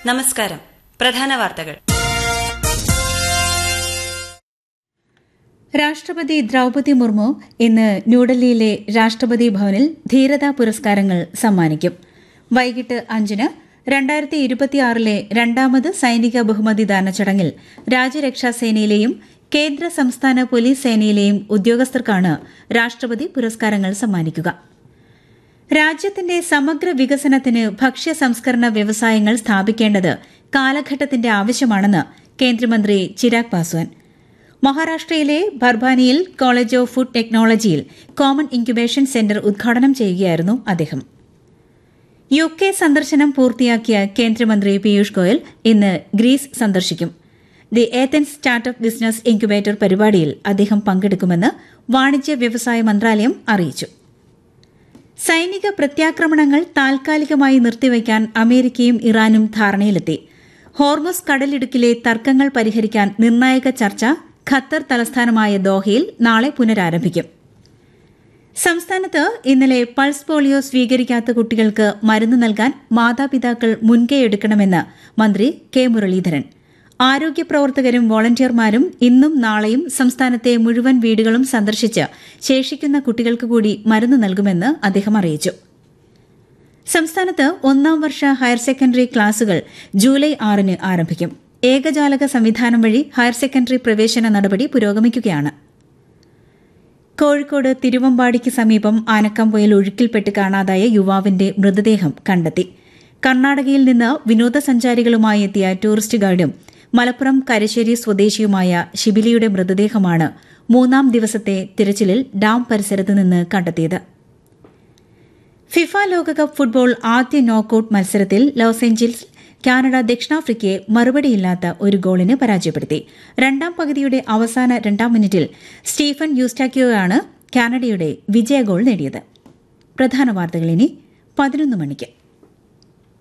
നമസ്കാരം പ്രധാന വാർത്തകൾ രാഷ്ട്രപതി ദ്രൌപതി മുർമു ഇന്ന് ന്യൂഡൽഹിയിലെ രാഷ്ട്രപതി ഭവനിൽ ധീരതാ പുരസ്കാരങ്ങൾ സമ്മാനിക്കും വൈകിട്ട് അഞ്ചിന് രണ്ടായിരത്തി ഇരുപത്തിയാറിലെ രണ്ടാമത് സൈനിക ബഹുമതിദാന ചടങ്ങിൽ രാജ്യരക്ഷാ സേനയിലെയും കേന്ദ്ര സംസ്ഥാന പോലീസ് സേനയിലെയും ഉദ്യോഗസ്ഥർക്കാണ് രാഷ്ട്രപതി പുരസ്കാരങ്ങൾ സമ്മാനിക്കുക രാജ്യത്തിന്റെ സമഗ്ര വികസനത്തിന് ഭക്ഷ്യ സംസ്കരണ വ്യവസായങ്ങൾ സ്ഥാപിക്കേണ്ടത് കാലഘട്ടത്തിന്റെ ആവശ്യമാണെന്ന് കേന്ദ്രമന്ത്രി ചിരാഗ് പാസ്വാൻ മഹാരാഷ്ട്രയിലെ ബർബാനിയിൽ കോളേജ് ഓഫ് ഫുഡ് ടെക്നോളജിയിൽ കോമൺ ഇൻക്യുബേഷൻ സെന്റർ ഉദ്ഘാടനം ചെയ്യുകയായിരുന്നു അദ്ദേഹം യു കെ സന്ദർശനം പൂർത്തിയാക്കിയ കേന്ദ്രമന്ത്രി പീയൂഷ് ഗോയൽ ഇന്ന് ഗ്രീസ് സന്ദർശിക്കും the Athens startup business incubator പരിപാടിയിൽ അദ്ദേഹം പങ്കെടുക്കുമെന്ന് വാണിജ്യ വ്യവസായ മന്ത്രാലയം അറിയിച്ചു സൈനിക പ്രത്യാക്രമണങ്ങൾ താൽക്കാലികമായി നിർത്തിവയ്ക്കാൻ അമേരിക്കയും ഇറാനും ധാരണയിലെത്തി ഹോർമസ് കടലിടുക്കിലെ തർക്കങ്ങൾ പരിഹരിക്കാൻ നിർണായക ചർച്ച ഖത്തർ തലസ്ഥാനമായ ദോഹയിൽ നാളെ പുനരാരംഭിക്കും സംസ്ഥാനത്ത് ഇന്നലെ പൾസ് പോളിയോ സ്വീകരിക്കാത്ത കുട്ടികൾക്ക് മരുന്ന് നൽകാൻ മാതാപിതാക്കൾ മുൻകൈയെടുക്കണമെന്ന് മന്ത്രി കെ മുരളീധരൻ ആരോഗ്യ പ്രവർത്തകരും വോളണ്ടിയർമാരും ഇന്നും നാളെയും സംസ്ഥാനത്തെ മുഴുവൻ വീടുകളും സന്ദർശിച്ച് ശേഷിക്കുന്ന കുട്ടികൾക്ക് കൂടി മരുന്ന് നൽകുമെന്ന് അദ്ദേഹം അറിയിച്ചു സംസ്ഥാനത്ത് ഒന്നാം വർഷ ഹയർ സെക്കൻഡറി ക്ലാസുകൾ ജൂലൈ ആറിന് ആരംഭിക്കും ഏകജാലക സംവിധാനം വഴി ഹയർ സെക്കൻഡറി പ്രവേശന നടപടി പുരോഗമിക്കുകയാണ് കോഴിക്കോട് തിരുവമ്പാടിക്ക് സമീപം ആനക്കമ്പൊയിൽ ഒഴുക്കിൽപ്പെട്ട് കാണാതായ യുവാവിന്റെ മൃതദേഹം കണ്ടെത്തി കർണാടകയിൽ നിന്ന് വിനോദസഞ്ചാരികളുമായി എത്തിയ ടൂറിസ്റ്റ് ഗൈഡും മലപ്പുറം കരശ്ശേരി സ്വദേശിയുമായ ഷിബിലിയുടെ മൃതദേഹമാണ് മൂന്നാം ദിവസത്തെ തിരച്ചിലിൽ ഡാം പരിസരത്ത് നിന്ന് കണ്ടെത്തിയത് ഫിഫ ലോകകപ്പ് ഫുട്ബോൾ ആദ്യ നോക്കൌട്ട് മത്സരത്തിൽ ലോസ് ഏഞ്ചൽസ് കാനഡ ദക്ഷിണാഫ്രിക്കയെ മറുപടിയില്ലാത്ത ഒരു ഗോളിന് പരാജയപ്പെടുത്തി രണ്ടാം പകുതിയുടെ അവസാന രണ്ടാം മിനിറ്റിൽ സ്റ്റീഫൻ യൂസ്റ്റാക്യോയാണ് കാനഡയുടെ വിജയ ഗോൾ നേടിയത് പ്രധാന വാർത്തകൾ ഇനി പതിനൊന്ന് മണിക്ക്